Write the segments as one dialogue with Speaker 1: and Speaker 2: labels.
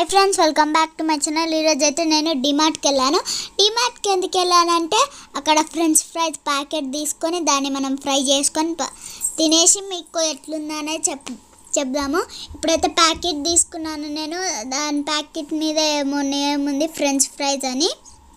Speaker 1: Hi friends welcome back to my channel ఈరోజు అయితే నేను డిమార్ట్కి వెళ్ళాను డిమార్ట్కి ఎందుకు వెళ్ళానంటే అక్కడ ఫ్రెంచ్ ఫ్రైస్ ప్యాకెట్ తీసుకొని దాన్ని మనం ఫ్రై చేసుకొని ప- తినేసి మీకు ఎట్లుందనేది చెప్ చెప్దాము ఇప్పుడైతే ప్యాకెట్ తీసుకున్నాను నేను దాని ప్యాకెట్ మీద ఏమో ఏముంది ఫ్రెంచ్ ఫ్రైస్ అని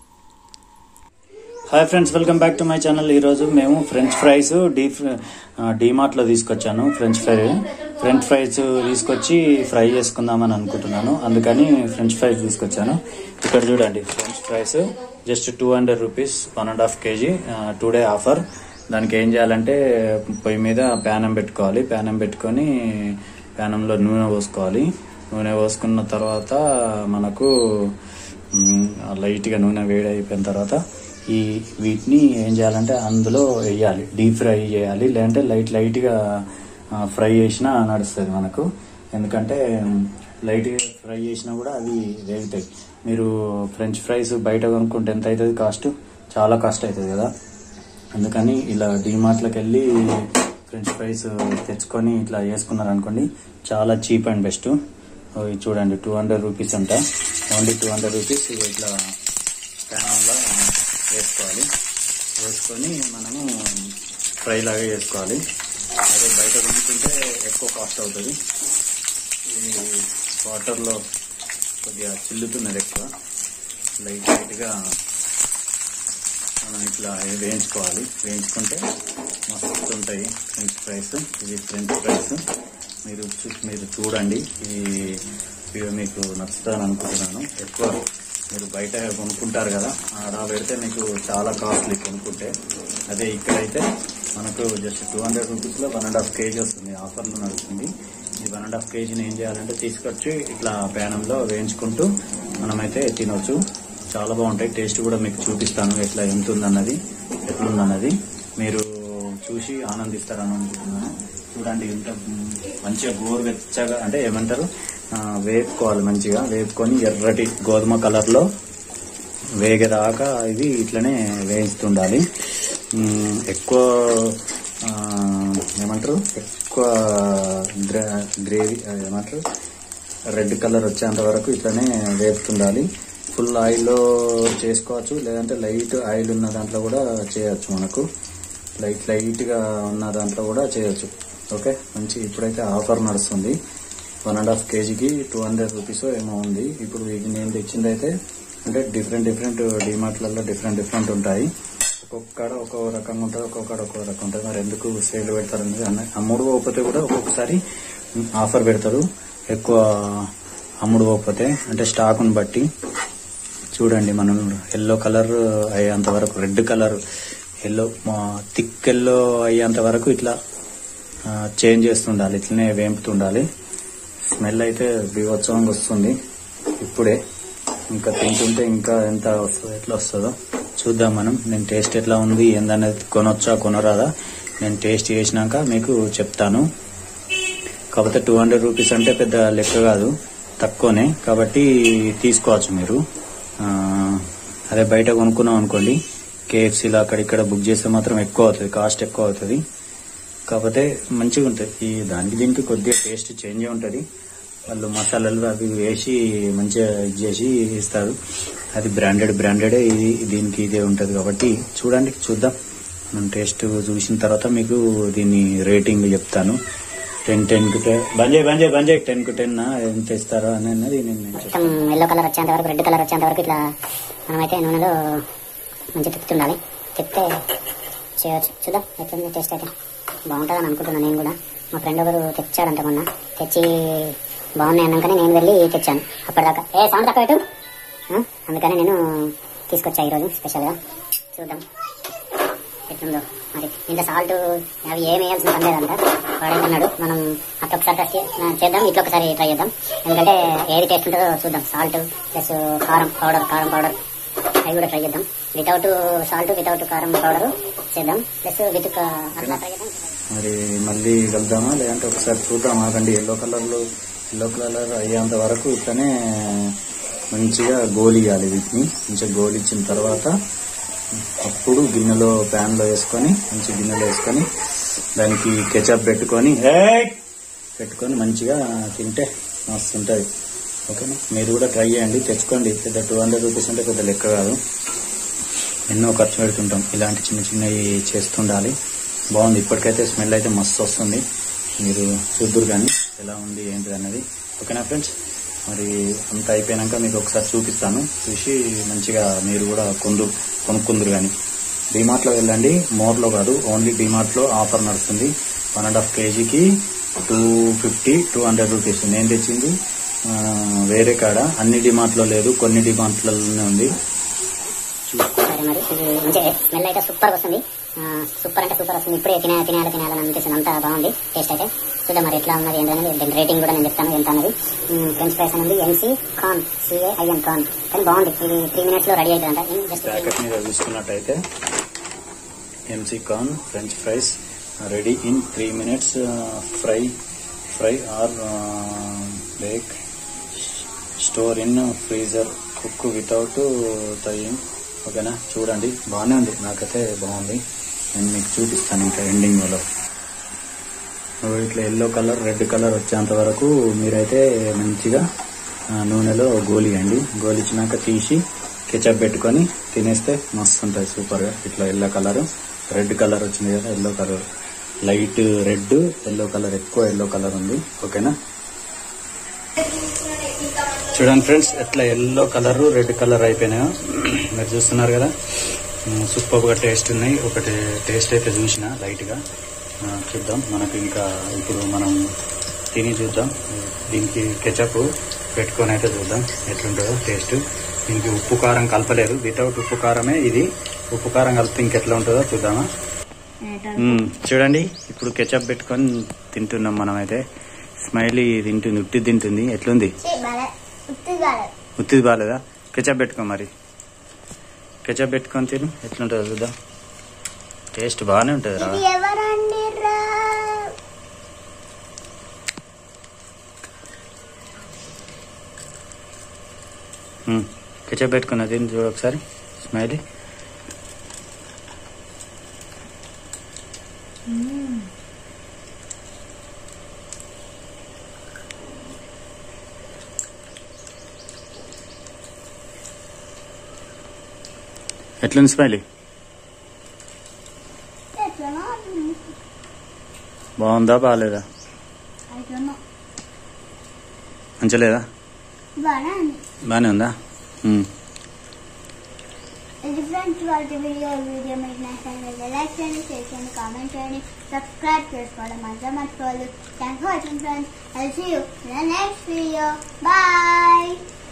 Speaker 2: hi friends welcome back to my channel ఈరోజు మేము ఫ్రెంచ్ ఫ్రైస్ డీ డీమార్ట్లో తీసుకొచ్చాను ఫ్రెంచ్ ఫ్రై ఫ్రెంచ్ ఫ్రైస్ తీసుకొచ్చి ఫ్రై చేసుకుందామని అనుకుంటున్నాను అందుకని ఫ్రెంచ్ ఫ్రైస్ తీసుకొచ్చాను ఇక్కడ చూడండి French fries just two hundred rupees one and half kg today offer దానికి ఏం చేయాలంటే పొయ్యి మీద ప్యానం పెట్టుకోవాలి ప్యానం పెట్టుకొని ప్యానంలో నూనె పోసుకోవాలి నూనె పోసుకున్న తర్వాత మనకు మ్, లైట్గా నూనె వేడి అయిపోయిన తర్వాత ఈ వీటిని ఏం చేయాలంటే అందులో వేయాలి డీప్ ఫ్రై చేయాలి లేదంటే లైట్ లైట్గా ఆ, ఫ్రై చేసినా నడుస్తుంది మనకు ఎందుకంటే మ్, లైట్గా ఫ్రై చేసినా కూడా అవి వేగుతాయి మీరు ఫ్రెంచ్ ఫ్రైస్ బయట కొనుక్కుంటే ఎంత అవుతుంది కాస్ట్ చాలా కాస్ట్ అవుతుంది కదా అందుకని ఇలా డీమార్ట్లోకి వెళ్ళి ఫ్రెంచ్ ఫ్రైస్ తెచ్చుకొని ఇట్లా వేసుకున్నారు అనుకోండి చాలా చీప్ అండ్ బెస్ట్ ఇవి చూడండి టూ హండ్రెడ్ రూపీస్ అంట ఓన్లీ టూ హండ్రెడ్ రూపీస్ ఇట్లా ప్యాన్లో వేసుకోవాలి వేసుకొని మనము ఫ్రై లాగా చేసుకోవాలి అదే బయట కొనుక్కుంటే ఎక్కువ కాస్ట్ అవుతుంది ఇది వాటర్లో కొద్దిగా చిల్లుతున్నది ఎక్కువ లైట్ లైట్గా మనం ఇట్లా వేయించుకోవాలి వేయించుకుంటే మస్తు ఉంటాయి ఫ్రెంచ్ ఫ్రైస్ ఇది ఫ్రెంచ్ ఫ్రైస్ మీరు చూ- మీరు చూడండి ఈ వీడియో మీకు నచ్చుతుందని అనుకుంటున్నాను ఎక్కువ మీరు బయట కొనుక్కుంటారు కదా ఆడ పెడితే మీకు చాలా కాస్ట్లీ కొనుక్కుంటే అదే ఇక్కడైతే మనకు జస్ట్ టూ హండ్రెడ్ రూపీస్లో వన్ అండ్ హాఫ్ కేజీ వస్తుంది ఆఫర్లో నడుస్తుంది ఈ వన్ అండ్ హాఫ్ కేజీని ఏం చేయాలంటే తీసుకొచ్చి ఇట్లా ప్యానంలో వేయించుకుంటూ మనమైతే తినొచ్చు చాలా బాగుంటాయి టేస్ట్ కూడా మీకు చూపిస్తాను ఎట్లా ఎంత ఉందన్నది ఎట్లుందన్నది మీరు చూసి ఆనందిస్తారని అనుకుంటున్నాను చూడండి ఇంత మ్, మంచిగా గోరువెచ్చగా అంటే ఏమంటారు ఆ, వేపుకోవాలి మంచిగా వేపుకొని ఎర్రటి గోధుమ కలర్లో వేగేదాకా ఇది ఇట్లనే వేయిస్తుండాలి మ్, ఎక్కువ ఆ, ఏమంటారు ఎక్కువ గ్రా- గ్రేవీ ఆ, ఏమంటారు రెడ్ కలర్ వచ్చేంత వరకు ఇట్లనే వేపుతుండాలి ఫుల్ ఆయిల్లో చేసుకోవచ్చు లేదంటే లైట్ ఆయిల్ ఉన్న దాంట్లో కూడా చేయొచ్చు మనకు లైట్ లైట్గా ఉన్న దాంట్లో కూడా చేయొచ్చు ఓకే మంచి ఇప్పుడైతే ఆఫర్ నడుస్తుంది వన్ అండ్ హాఫ్ కేజీకి టూ హండ్రెడ్ రూపీస్ ఏమో ఉంది ఇప్పుడు ఇది నేను తెచ్చింది అయితే అంటే డిఫరెంట్ డిఫరెంట్ డిమార్ట్లలో డిఫరెంట్ డిఫరెంట్ ఉంటాయి ఒక్కొక్కడ ఒక్కొక్క రకంగా ఉంటుంది ఒక్కొక్కడ ఒక్కొక్క రకం ఉంటుంది మరి ఎందుకు సేల్ పెడతారు అనేది అన్న- అమ్ముడు పోకపోతే కూడా ఒక్కొక్కసారి ఆఫర్ పెడతారు ఎక్కువ అమ్ముడు పోకపోతే అంటే స్టాక్ను బట్టి చూడండి మనం ఎల్లో కలర్ అయ్యేంత వరకు red colour yellow thick yellow అయ్యేంత వరకు ఇట్లా చేంజ్ చేస్తుండాలి ఇట్లనే వేంపుతుండాలి స్మెల్ అయితే బీభత్సవంగా వస్తుంది ఇప్పుడే ఇంకా తింటుంటే ఇంకా ఎంత వస్తుందో ఎట్లా వస్తుందో చూద్దాం మనం నేను టేస్ట్ ఎట్లా ఉంది ఏందనేది కొనొచ్చా కొనరాదా నేను టేస్ట్ చేసినాక మీకు చెప్తాను కాకపోతే టూ హండ్రెడ్ రూపీస్ అంటే పెద్ద లెక్క కాదు తక్కువనే కాబట్టి తీసుకోవచ్చు మీరు ఆ, అదే బయట కొనుక్కున్నాం అనుకోండి కేఎఫ్సీలో అక్కడ ఇక్కడ బుక్ చేస్తే మాత్రం ఎక్కువ అవుతుంది కాస్ట్ ఎక్కువ అవుతుంది కాకపోతే మంచిగా ఉంటుంది ఈ దానికి దీనికి కొద్దిగా టేస్ట్ చేంజ్ ఉంటుంది వాళ్ళు మసాలాలు అవి వేసి మంచిగా ఇది చేసి ఇస్తారు అది బ్రాండెడ్ బ్రాండెడే ఇది దీనికి ఇదే ఉంటుంది కాబట్టి చూడండి చూద్దాం మనం టేస్ట్ చూసిన తర్వాత మీకు దీన్ని రేటింగ్ చెప్తాను టెన్ టెన్ కు టెన్ బంజే బంజే బంజే టెన్ కు టెన్ ఎంత ఇస్తారో అని అన్నది నేను నేను చెప్తాను.
Speaker 3: మొత్తం ఎల్లో కలర్ వచ్చేంత వరకు రెడ్ కలర్ వచ్చేంత వరకు ఇట్లా మనమైతే నూనెలో మంచి తిప్పుతుండాలి తిప్పితే చేయవచ్చు చూద్దాం ఎట్లుంది టేస్ట్ అయితే బాగుంటుందని అనుకుంటున్నాను నేను కూడా మా ఫ్రెండ్ ఒకరు తెచ్చాడంట మొన్న తెచ్చి బాగున్నాయి అన్నాకనే నేను వెళ్ళి తెచ్చాను అప్పటిదాకా ఏ సౌండ్ తక్కువ పెట్టు ఆ? అందుకని నేను తీసుకొచ్చా ఈరోజు స్పెషల్గా చూద్దాం ఎట్లుందో మరి ఇంత సాల్ట్ అవి ఏం వేయాల్సిన పని లేదంట వాడేమన్నాడు మనం అట్లా ఒకసారి టెస్ట్ చే- చేద్దాం ఇట్లా ఒకసారి ట్రై చేద్దాం ఎందుకంటే ఏది టేస్ట్ ఉంటుందో చూద్దాం సాల్ట్ ప్లస్ కారం పౌడర్ కారం పౌడర్ అవి కూడా ట్రై చేద్దాం వితౌట్ సాల్ట్ వితౌట్ కారం పౌడర్ చేద్దాం ప్లస్ విత్ అట్లా ట్రై చేద్దాం
Speaker 2: మరి మళ్ళీ కలుద్దామా లేదంటే ఒకసారి చూద్దాం ఆగండి ఎల్లో కలర్లో ఎల్లో కలర్ అయ్యేంత వరకు ఇట్లనే మంచిగా గోలియాలి వీటిని మంచిగా గోలిచ్చిన తర్వాత అప్పుడు గిన్నెలో ప్యాన్లో వేసుకొని మంచి గిన్నెలో వేసుకొని దానికి కెచప్ పెట్టుకొని ఏయ్! పెట్టుకొని మంచిగా తింటే మస్తు ఉంటుంది ఓకేనా మీరు కూడా ట్రై చేయండి తెచ్చుకోండి పెద్ద టూ హండ్రెడ్ రూపీస్ అంటే పెద్ద లెక్క కాదు ఎన్నో ఖర్చు పెడుతుంటాం ఇలాంటి చిన్న చిన్నవి చేస్తుండాలి బాగుంది ఇప్పటికైతే స్మెల్ అయితే మస్తు వస్తుంది మీరు చూద్దరు కానీ ఎలా ఉంది ఏంటిది అన్నది ఓకేనా ఫ్రెండ్స్ మరి అంత అయిపోయాక మీకు ఒకసారి చూపిస్తాను చూసి మంచిగా మీరు కూడా కొందు కొనుక్కుందరు కానీ డిమార్ట్లో వెళ్ళండి మోర్లో కాదు ఓన్లీ డిమార్ట్లో ఆఫర్ నడుస్తుంది వన్ అండ్ హాఫ్ కేజీకి two fifty two hundred rupees నేను తెచ్చింది ఆ, వేరే కాడ అన్ని డిమార్ట్లో లేదు కొన్ని డిమార్ట్లలోనే ఉంది
Speaker 3: సరే మరి ఇది మంచిగా స్మెల్ అయితే సూపర్ వస్తుంది సూపర్ అంటే సూపర్ వస్తుంది ఇప్పుడే తినే తినాలి తినాలని అనిపిస్తుంది అంతా బాగుంది టేస్ట్ అయితే చూద్దాం మరి ఎట్లా ఉన్నది ఏంటనేది దీని రేటింగ్ కూడా నేను చెప్తాను ఎంత అన్నది ఫ్రెంచ్ ఫ్రైస్ అనేది ఎన్సీ కాన్ సిఏఐఎన్ కాన్ కానీ బాగుంది ఇది త్రీ మినిట్స్ లో రెడీ అవుతుందంట జస్ట్
Speaker 2: ప్యాకెట్ మీద చూసుకున్నట్టయితే McCain French fries ready in three minutes fry fry or bake store in freezer cook without తయ్యం ఓకేనా చూడండి బాగానే ఉంది నాకైతే బాగుంది నేను మీకు చూపిస్తాను ఇంకా ఎండింగ్లో ఇట్లా ఎల్లో కలర్ రెడ్ కలర్ వచ్చేంత వరకు మీరైతే మంచిగా ఆ, నూనెలో గోలియండి గోలిచ్చినాక తీసి కెచప్ పెట్టుకొని తినేస్తే మస్తు ఉంటుంది సూపర్గా ఇట్లా ఎల్లో కలర్ రెడ్ కలర్ వచ్చింది కదా yellow colour light red yellow colour ఎక్కువ ఎల్లో కలర్ ఉంది ఓకేనా చూడండి ఫ్రెండ్స్ ఎట్లా ఎల్లో కలర్ రెడ్ కలర్ అయిపోయినాయో మీరు చూస్తున్నారు కదా సూపర్గా టేస్ట్ ఉన్నాయి ఒకటి టేస్ట్ అయితే చూసిన లైట్గా ఆ, చూద్దాం మనకు ఇంకా ఇప్పుడు మనం తిని చూద్దాం దీనికి కెచప్ పెట్టుకొని అయితే చూద్దాం ఎట్లుంటుందో టేస్ట్ దీనికి ఉప్పు కారం కలపలేదు వితౌట్ ఉప్పు కారమే ఇది ఉప్పు కారం కలిపితే ఇంకెట్లా ఉంటుందో చూద్దామా మ్మ్. చూడండి ఇప్పుడు కెచప్ పెట్టుకొని తింటున్నాం మనమైతే స్మైలీ తింటుంది ఉట్టి తింటుంది ఎట్లుంది ఉత్తిది బాగాలేదా కెచప్ పెట్టుకో మరి కెచప్ పెట్టుకొని తిను ఎట్లుంటుందో చూద్దాం టేస్ట్ బాగానే ఉంటుంది రా
Speaker 1: ఇది ఎవరండి రా
Speaker 2: మ్మ్. కెచప్ పెట్టుకున్న తిని చూడు ఒకసారి స్మైలీ ఎట్లుంది స్మైలీ
Speaker 1: ఎట్లనో
Speaker 2: బాగుందా బాగాలేదా
Speaker 1: ఎట్లనో
Speaker 2: మంచిగా లేదా
Speaker 1: బాగా
Speaker 2: బాగానే ఉందా మ్మ్.
Speaker 1: ఇది ఫ్రెండ్స్ వాళ్ళ వీడియో వీడియో మీకు నచ్చినట్లయితే లైక్ చేయండి షేర్ చేయండి కామెంట్ చేయండి సబ్స్క్రైబ్ చేసుకోవడం మాత్రం మర్చిపోవద్దు thank for watching friends I see you in next video bye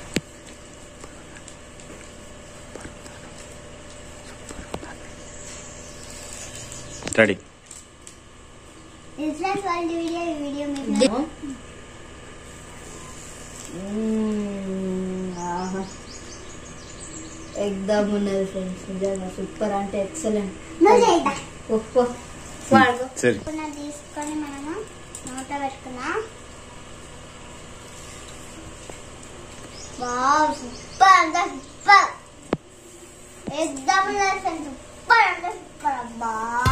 Speaker 2: ready
Speaker 1: ఇది ఫ్రెండ్స్ వాళ్ళ వీడియో ఈ వీడియో మీకు నచ్చి-
Speaker 4: ఆహా ఎగ్దాం ఉన్నది ఫ్రెండ్స్ నిజంగా సూపర్ అంటే ఎక్సలెంట్
Speaker 1: నువ్వు చేద్దా
Speaker 4: ఒప్పో వాడుకో
Speaker 2: సరే
Speaker 1: పున తీసుకొని మనము నోట పెట్టుకున్నాం వావ్ సూపర్ అంటే సూపర్ ఎగ్దాం సూపర్ అంటే సూపర్ అబ్బా